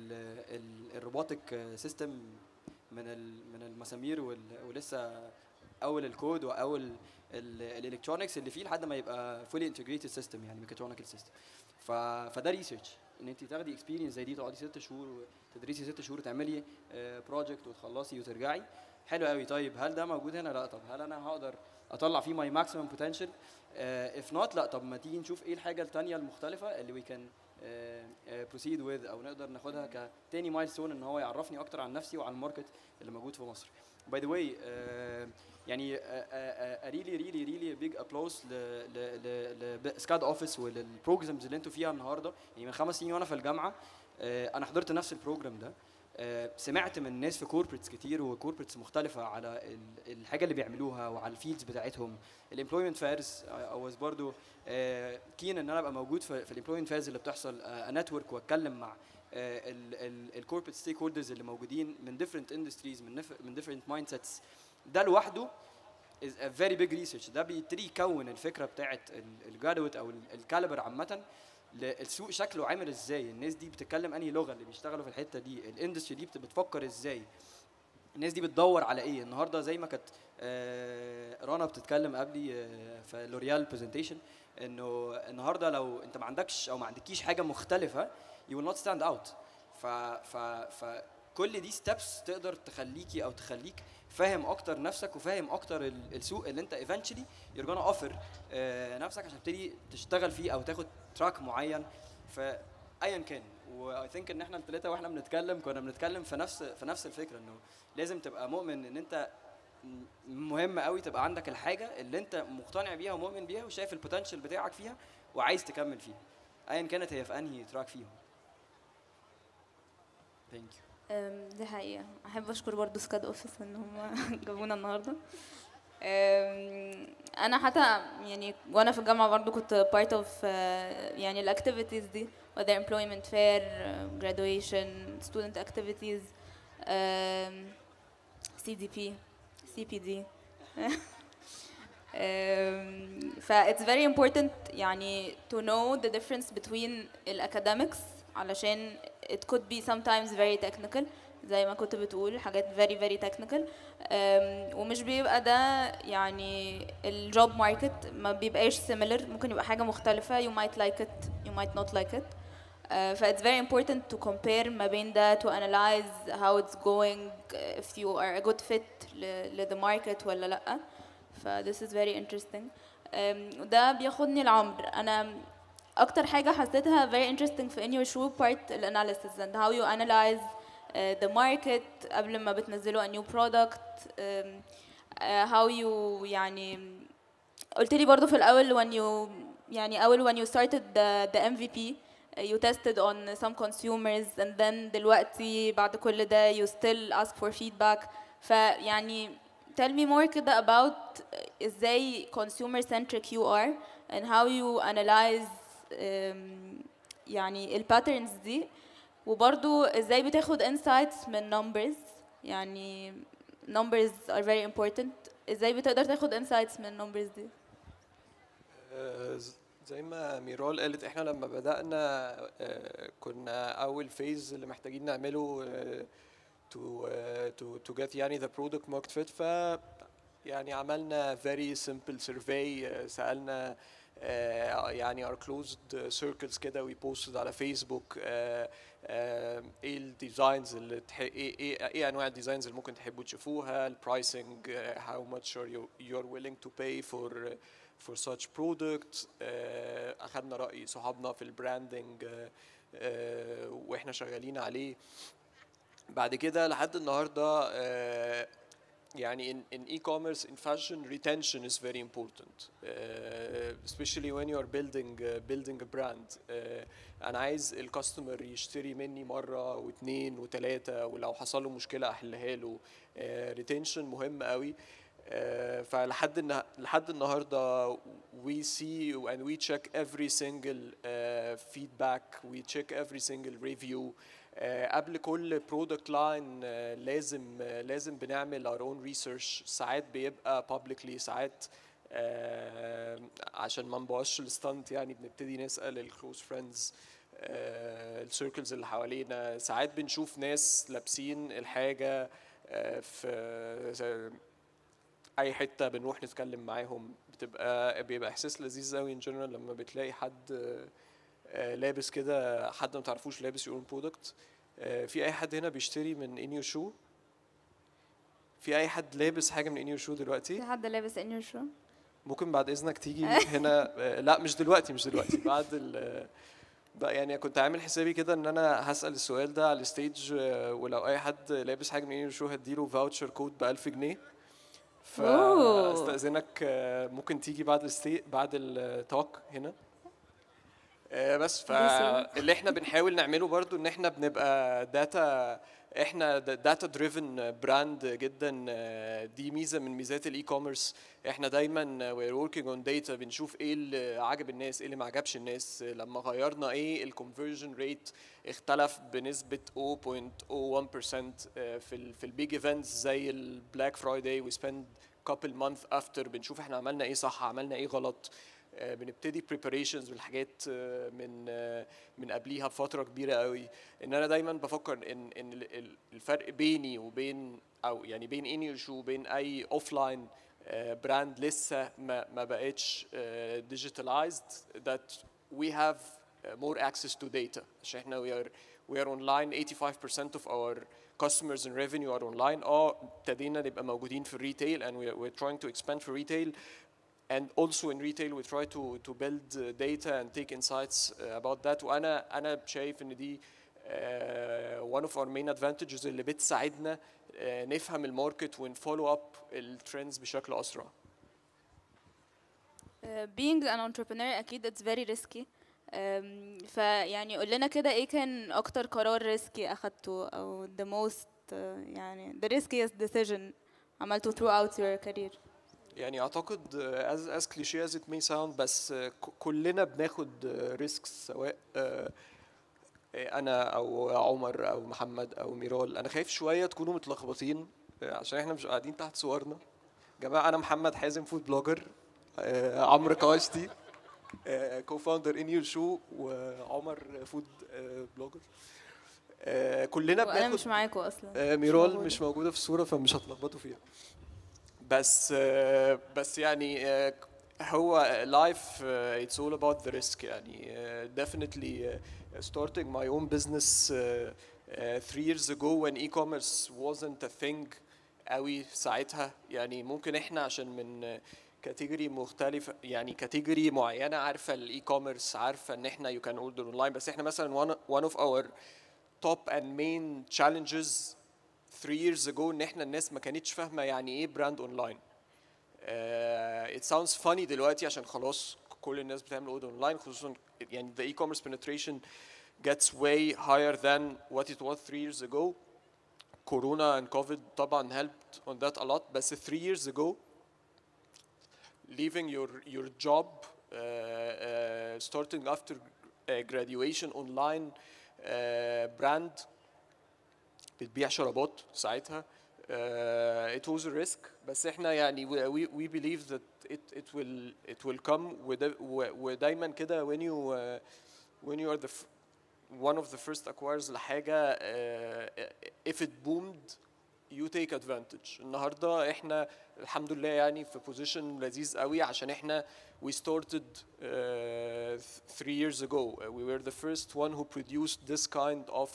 Speaker 3: الروبوتك سيستم من ال- من المسامير وال- ولسه اول الكود واول الالكترونكس اللي فيه لحد ما يبقى فولي انتجريتد سيستم يعني ميكاترونيكال سيستم ف... فده ريسيرش ان انت تاخدي اكسبيرينس زي دي تقعدي ست شهور تدرسي ست شهور تعملي بروجكت وتخلصي وترجعي حلو قوي طيب هل ده موجود هنا لا طب هل انا هقدر اطلع فيه ماي ماكسيمم بوتنشال اف نوت لا طب ما تيجي نشوف ايه الحاجه الثانيه المختلفه اللي وي كان بروسيد وذ او نقدر ناخدها كتاني مايل ستون ان هو يعرفني اكتر عن نفسي وعن الماركت اللي موجود في مصر باي ذا واي يعني ريلي ريلي ريلي بيج ابلوس لسكاد اوفيس وللبروجرامز اللي انتوا فيها النهارده يعني من خمس سنين وانا في الجامعه آه، انا حضرت نفس البروجرام ده آه، سمعت من ناس في كوربريتس كتير وكوربريتس مختلفه على ال- الحاجه اللي بيعملوها وعلى الفيلدز بتاعتهم الامبلويمنت فيرز اي was برضو كين ان انا ابقى موجود في, في الامبلويمنت فيرز اللي بتحصل نتورك واتكلم مع الكوربريت ستيك هولدرز اللي موجودين من different industries من نف- من different mindsets ده لوحده is a very big research ده بيبتدي يكون الفكره بتاعت الجرادويت او الكاليبر عامه ل- السوق شكله عامل ازاي الناس دي بتتكلم انهي لغه اللي بيشتغلوا في الحته دي الاندستري دي بت- بتفكر ازاي الناس دي بتدور على ايه النهارده زي ما كانت آه، رنا بتتكلم قبلي آه، في لوريال برزنتيشن انه النهارده لو انت ما عندكش او ما عندكيش حاجه مختلفه you will not stand out ف ف ف كل دي ستيبس تقدر تخليكي او تخليك فاهم اكتر نفسك وفاهم اكتر ال- السوق اللي انت eventually you're gonna offer آه، نفسك عشان تبتدي تشتغل فيه او تاخد تراك معين فايا كان واي ثينك ان احنا الثلاثه واحنا بنتكلم كنا بنتكلم في نفس في نفس الفكره انه لازم تبقى مؤمن ان انت م- مهم قوي تبقى عندك الحاجه اللي انت مقتنع بيها ومؤمن بيها وشايف البوتنشال بتاعك فيها وعايز تكمل فيها ايا كانت هي في انهي تراك فيهم ثانك يو
Speaker 1: أم، دي حقيقة أحب أشكر برضو سكاد أوفيس إن هم جابونا النهاردة أم، أنا حتى يعني وأنا في الجامعة برضو كنت part of آه، يعني ال activities دي whether employment fair آه، graduation student activities آم، CDP CPD um, ف it's very important يعني to know the difference between ال academics علشان it could be sometimes very technical زي ما كنت بتقول حاجات very very technical um, ومش بيبقى ده يعني الجوب ماركت ما بيبقاش similar ممكن يبقى حاجة مختلفة you might like it you might not like it Uh, ف it's very important to compare ما بين ده to analyze how it's going uh, if you are a good fit ل, ل the market ولا لأ ف this is very interesting um, وده بياخدني لعمر أنا أكتر حاجة حسيتها very interesting في in your shoe part ال analysis and how you analyze uh, the market قبل ما بتنزلوا a new product um, uh, how you يعني قلت لي برضو في الأول when you يعني أول when you started the, the MVP you tested on some consumers and then دلوقتي بعد كل ده you still ask for feedback فيعني tell me more كده about ازاي consumer centric you are and how you analyze um, يعني ال patterns دي وبرضو ازاي بتاخد insights من numbers يعني numbers are very important ازاي بتقدر تاخد insights من numbers دي
Speaker 4: آه، ز- زي ما ميرال قالت احنا لما بدأنا آه، كنا أول فيز اللي محتاجين نعمله آه، to آه، to to get يعني the product market fit ف يعني عملنا very simple survey آه، سألنا آه، يعني our closed circles كده we posted على فيسبوك آه، آه، ايه الديزاينز اللي تح... ايه ايه ايه انواع الديزاينز اللي ممكن تحبوا تشوفوها البرايسنج how much are you you're willing to pay for for such product آه، اخدنا راي صحابنا في البراندنج آه، آه، واحنا شغالين عليه بعد كده لحد النهارده آه، يعني in, in e-commerce in fashion retention is very important uh, especially when you are building uh, building a brand uh, انا عايز الكاستمر يشتري مني مره واثنين وثلاثه ولو حصل له مشكله احلها له uh, retention مهم قوي uh, فلحد النه... لحد النهارده we see and we check every single uh, feedback we check every single review آه، قبل كل برودكت لاين لازم آه، لازم بنعمل our own research ساعات بيبقى publicly ساعات آه، عشان ما نبوظش الستانت يعني بنبتدي نسال الكلوز فريندز السيركلز اللي حوالينا ساعات بنشوف ناس لابسين الحاجه آه، في اي حته بنروح نتكلم معاهم بتبقى بيبقى احساس لذيذ قوي ان جنرال لما بتلاقي حد آه، آه، لابس كده حد ما تعرفوش لابس يور برودكت في اي حد هنا بيشتري من ان يور شو في اي حد لابس حاجه من ان يور شو دلوقتي
Speaker 1: في حد لابس ان يور شو
Speaker 4: ممكن بعد اذنك تيجي هنا آه، لا مش دلوقتي مش دلوقتي بعد ال بقى يعني كنت عامل حسابي كده ان انا هسال السؤال ده على الستيج آه، ولو اي حد لابس حاجه من ايه شو هديله فاوتشر كود ب 1000 جنيه
Speaker 1: أوه.
Speaker 4: فاستاذنك آه، ممكن تيجي بعد الستي بعد التوك هنا آه، بس فاللي احنا بنحاول نعمله برضو ان احنا بنبقى داتا احنا داتا دريفن براند جدا آه، دي ميزه من ميزات الاي كوميرس احنا دايما وير وركينج اون داتا بنشوف ايه اللي عجب الناس ايه اللي ما عجبش الناس آه، لما غيرنا ايه الكونفرجن ريت اختلف بنسبه 0.01% آه، في ال في البيج ايفنتس زي البلاك فرايداي وي سبند كابل مانث افتر بنشوف احنا عملنا ايه صح عملنا ايه غلط آه، بنبتدي preparations والحاجات آه، من آه، من قبليها بفتره كبيره قوي ان انا دايما بفكر ان ان ال- ال- الفرق بيني وبين او يعني بين اني وشو وبين اي اوف لاين براند لسه ما ما بقتش ديجيتاليزد that we have uh, more access to data عشان احنا we are we are online 85% of our customers and revenue are online اه ابتدينا نبقى موجودين في الريتيل and we are, we're trying to expand في retail and also in retail we try to to build uh, data and take insights uh, about that وانا انا شايف ان دي uh, one of our main advantages اللي بتساعدنا uh, نفهم الماركت ونفولو اب الترندز بشكل اسرع
Speaker 1: Uh, being an entrepreneur اكيد it's very risky um, فيعني قول لنا كده ايه كان اكتر قرار ريسكي اخدته او the most uh, يعني the riskiest decision عملته throughout your career
Speaker 4: يعني اعتقد uh, as as cliche as it may sound بس uh, ك- كلنا بناخد ريسكس سواء uh, انا او عمر او محمد او ميرال انا خايف شويه تكونوا متلخبطين uh, عشان احنا مش قاعدين تحت صورنا جماعه انا محمد حازم فود بلوجر عمرو كواشتي كو فاوندر ان يور شو وعمر فود بلوجر كلنا
Speaker 1: وانا
Speaker 4: بناخد
Speaker 1: مش معاكم اصلا
Speaker 4: آه،
Speaker 1: مش
Speaker 4: ميرال
Speaker 1: موجودة.
Speaker 4: مش موجوده في الصوره فمش هتلخبطوا فيها بس آه، بس يعني آه، هو life uh, it's all about the risk يعني uh, definitely uh, starting my own business uh, uh, three years ago when e-commerce wasn't a thing قوي ساعتها يعني ممكن احنا عشان من كاتيجوري مختلفة يعني كاتيجوري معينة عارفة الاي كوميرس عارفة ان احنا you can order online بس احنا مثلا one, one of our top and main challenges three years ago ان احنا الناس ما كانتش فاهمة يعني ايه براند اونلاين uh, it sounds funny دلوقتي عشان خلاص كل الناس بتعمل اوردر اونلاين خصوصا يعني the e-commerce penetration gets way higher than what it was three years ago كورونا and COVID طبعا helped on that a lot بس three years ago leaving your your job uh, uh, starting after uh, graduation online uh, brand بتبيع شرابات ساعتها uh, it was a risk بس احنا يعني we, we, we believe that it, it will it will come ودا- و- ودايما كده when you uh, when you are the f- one of the first acquirers لحاجة uh, if it boomed you take advantage النهارده احنا الحمد لله يعني في position لذيذ قوي عشان احنا we started uh, th- three years ago Uh, we were the first one who produced this kind of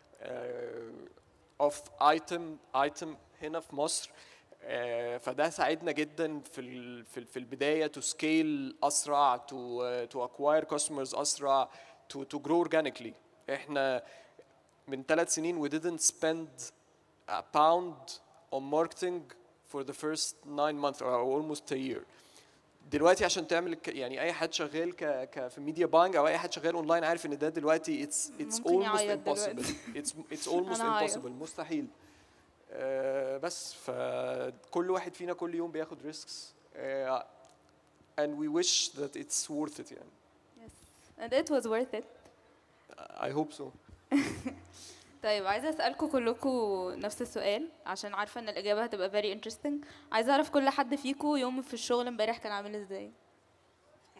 Speaker 4: uh, of item item هنا في مصر uh, فده ساعدنا جدا في ال في, ال في البدايه to scale اسرع to uh, to acquire customers اسرع to to grow organically احنا من ثلاث سنين we didn't spend a pound on marketing for the first nine months or almost a year دلوقتي عشان تعمل الك- يعني اي حد شغال ك, ك في ميديا باينج او اي حد شغال اونلاين عارف ان ده دلوقتي it's it's
Speaker 1: ممكن
Speaker 4: almost
Speaker 1: يعيط
Speaker 4: impossible
Speaker 1: دلوقتي.
Speaker 4: it's it's almost
Speaker 1: أنا هعيط.
Speaker 4: impossible مستحيل آه بس فكل واحد فينا كل يوم بياخد ريسكس آه and we wish that it's worth it يعني
Speaker 1: and it was worth it
Speaker 4: I hope so
Speaker 1: طيب عايزه اسالكم كلكم نفس السؤال عشان عارفه ان الاجابه هتبقى very interesting عايزه اعرف كل حد فيكم يوم في الشغل امبارح كان عامل ازاي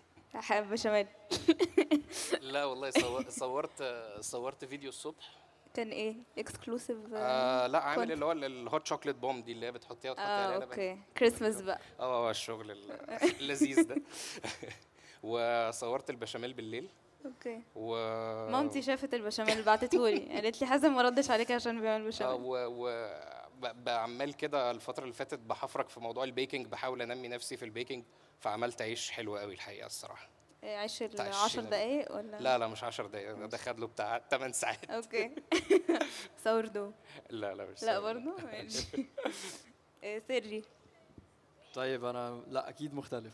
Speaker 1: حابه شمال
Speaker 2: لا والله صور- صورت صورت فيديو الصبح
Speaker 1: كان ايه اكسكلوسيف
Speaker 2: آه لا عامل
Speaker 1: كنت-
Speaker 2: اللي هو ال- الهوت شوكليت بوم دي اللي هي بتحطيها وتحطي
Speaker 1: اه
Speaker 2: عليها لبن
Speaker 1: اوكي كريسماس بقى
Speaker 2: اه الشغل ال- اللذيذ ده وصورت البشاميل بالليل
Speaker 1: اوكي
Speaker 2: و
Speaker 1: مامتي شافت البشاميل بعتتهولي قالت لي حازم ما ردش عليك عشان بيعمل
Speaker 2: اه
Speaker 1: بشاميل
Speaker 2: و, و... ب- بعمل كده الفترة اللي فاتت بحفرك في موضوع البيكنج بحاول انمي نفسي في البيكنج فعملت عيش حلو قوي الحقيقة الصراحة
Speaker 1: إيه، عيش ال
Speaker 2: بتاع
Speaker 1: 10
Speaker 2: الشينابون.
Speaker 1: دقايق ولا
Speaker 2: لا لا مش 10 دقايق ده خد له بتاع 8 ساعات
Speaker 1: اوكي ساوردو
Speaker 2: لا لا مش
Speaker 1: لا
Speaker 2: سهل.
Speaker 1: برضه ماشي إيه، سري
Speaker 3: طيب انا لا اكيد مختلف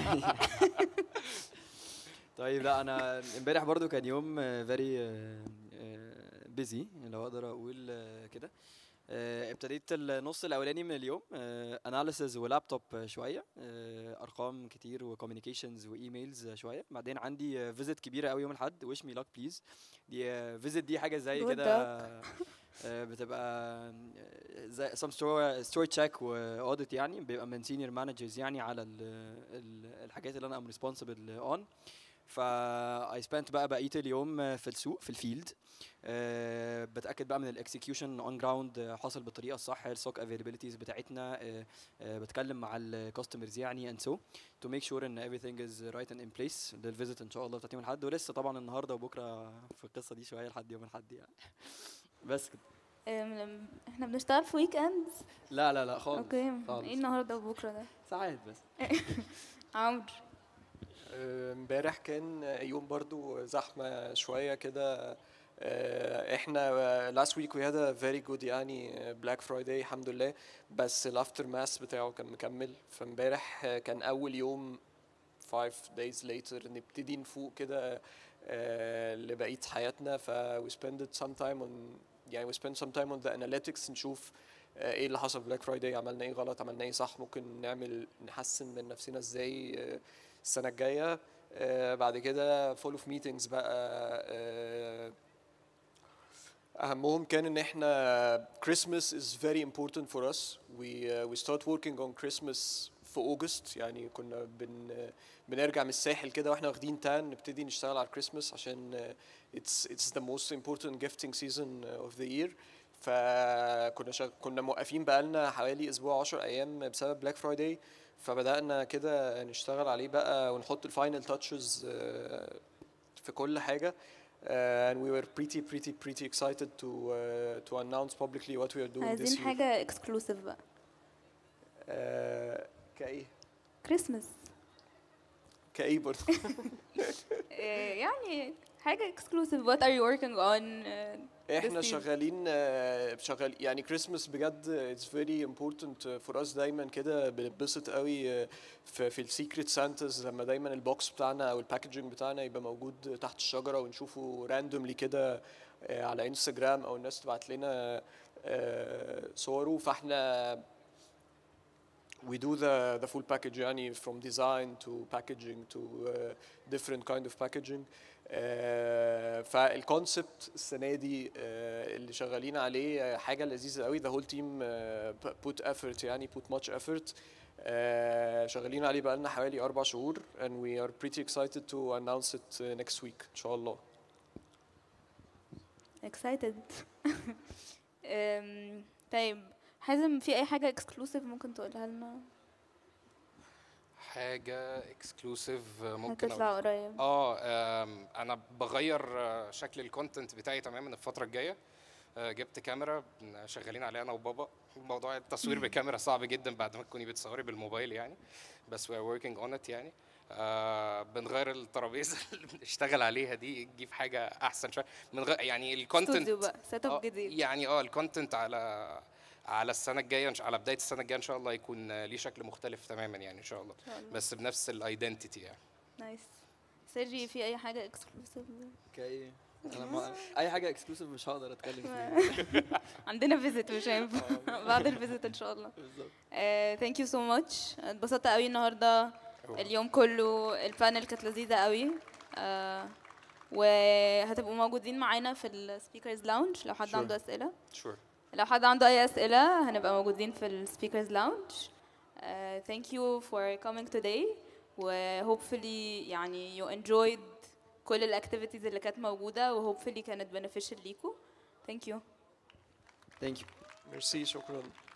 Speaker 3: طيب لا انا امبارح برضو كان يوم فيري بيزي لو اقدر اقول آه، كده آه، ابتديت النص الاولاني من اليوم اناليسز ولابتوب شويه آه، ارقام كتير وكوميونيكيشنز وايميلز شويه بعدين عندي فيزيت كبيره قوي يوم الاحد وش مي لاك بليز دي فيزيت دي حاجه زي
Speaker 1: Good
Speaker 3: كده آه، بتبقى آه، زي some story story check و audit يعني بيبقى من senior managers يعني على ال ال الحاجات اللي انا am responsible on ف I spent بقى بقيه اليوم في السوق في الفيلد أه بتاكد بقى من الاكسكيوشن اون جراوند حصل بالطريقه الصح السوك افيلابيلتيز بتاعتنا أه أه بتكلم مع الكاستمرز يعني and so to make sure ان everything is right and in place للفيزيت ان شاء الله بتاعت يوم الاحد ولسه طبعا النهارده وبكره في القصه دي شويه لحد يوم الاحد يعني بس كده
Speaker 1: إيه، احنا بنشتغل في ويك اندز
Speaker 3: لا لا لا خالص
Speaker 1: اوكي
Speaker 3: خالص.
Speaker 1: ايه النهارده وبكره ده
Speaker 3: ساعات بس
Speaker 1: عمرو
Speaker 4: آه، امبارح كان يوم برضو زحمة شوية كده آه، احنا لاست ويك وي هاد ا فيري جود يعني بلاك فرايداي الحمد لله بس الافتر ماس بتاعه كان مكمل فامبارح آه، كان اول يوم 5 days later نبتدي نفوق كده آه، لبقية حياتنا ف we spend it some time on يعني we spend some time on the analytics نشوف آه، ايه اللي حصل في بلاك فرايداي عملنا ايه غلط عملنا ايه صح ممكن نعمل نحسن من نفسنا ازاي آه، السنة الجاية آه، بعد كده فول اوف ميتينجز بقى آه، اهمهم كان ان احنا Christmas is very important for us we uh, we start working on Christmas في اوجست يعني كنا بن بنرجع من الساحل كده واحنا واخدين تان نبتدي نشتغل على الكريسماس عشان uh, it's it's the most important gifting season of the year فكنا شغ... كنا موقفين بقالنا حوالي اسبوع 10 ايام بسبب بلاك فرايداي فبدأنا كده نشتغل عليه بقى ونحط الفاينل تاتشز في كل حاجة Uh, and we were pretty pretty pretty excited to uh, to announce publicly what we are doing this
Speaker 1: عايزين
Speaker 4: year.
Speaker 1: حاجه اكسكلوسيف بقى
Speaker 4: Uh, كايه
Speaker 1: كريسماس
Speaker 4: كايه برضه
Speaker 1: إيه، يعني حاجه اكسكلوسيف what are you working on آه،
Speaker 4: احنا
Speaker 1: this year.
Speaker 4: شغالين آه، شغال يعني كريسماس بجد it's very important for us دايما كده بنتبسط قوي آه، في في السيكريت سانتاز لما دايما البوكس بتاعنا او الباكجينج بتاعنا يبقى موجود تحت الشجره ونشوفه راندوملي كده آه، على انستجرام او الناس تبعت لنا آه، صوره فاحنا we do the the full package يعني from design to packaging to uh, different kind of packaging آه، فالكونسبت السنه دي آه، اللي شغالين عليه آه، حاجه لذيذه قوي the whole team آه، put effort يعني put much effort آه، شغالين عليه بقالنا حوالي اربع شهور and we are pretty excited to announce it uh, next week ان شاء الله
Speaker 1: excited أم، طيب حازم في اي حاجه اكسكلوسيف ممكن تقولها لنا
Speaker 2: حاجة اكسكلوسيف ممكن أقول.
Speaker 1: هتطلع قريب
Speaker 2: اه آم، انا بغير آه، شكل الكونتنت بتاعي تماما الفتره الجايه آه، جبت كاميرا بن- شغالين عليها انا وبابا موضوع التصوير بكاميرا صعب جدا بعد ما تكوني بتصوري بالموبايل يعني بس we are working on it يعني آه بنغير الترابيزه اللي بنشتغل عليها دي نجيب حاجه احسن شويه بنغير يعني الكونتنت
Speaker 1: استوديو بقى سيت اب
Speaker 2: آه،
Speaker 1: جديد
Speaker 2: يعني اه الكونتنت على على السنه الجايه إن شاء- على بدايه السنه الجايه ان شاء الله يكون آه، ليه شكل مختلف تماما يعني ان شاء الله
Speaker 1: إن شاء الله.
Speaker 2: بس بنفس الايدنتيتي يعني
Speaker 1: نايس سيرجي في اي حاجه اكسكلوسيف
Speaker 3: اوكي انا ما اي حاجه اكسكلوسيف مش هقدر اتكلم فيها
Speaker 1: عندنا فيزيت مش هينفع بعد الفيزيت ان شاء الله
Speaker 3: بالظبط
Speaker 1: ثانك يو سو ماتش اتبسطت قوي النهارده اليوم كله البانل كانت لذيذه قوي آه، وهتبقوا موجودين معانا في السبيكرز لاونج لو حد
Speaker 2: Sure.
Speaker 1: عنده اسئله
Speaker 2: شور
Speaker 1: لو حد عنده اي اسئله هنبقى موجودين في السبيكرز لاونج ثانك يو فور coming today و hopefully يعني you enjoyed كل الاكتيفيتيز اللي كانت موجوده و hopefully كانت beneficial ليكم thank you
Speaker 3: ثانك يو
Speaker 4: ميرسي شكرا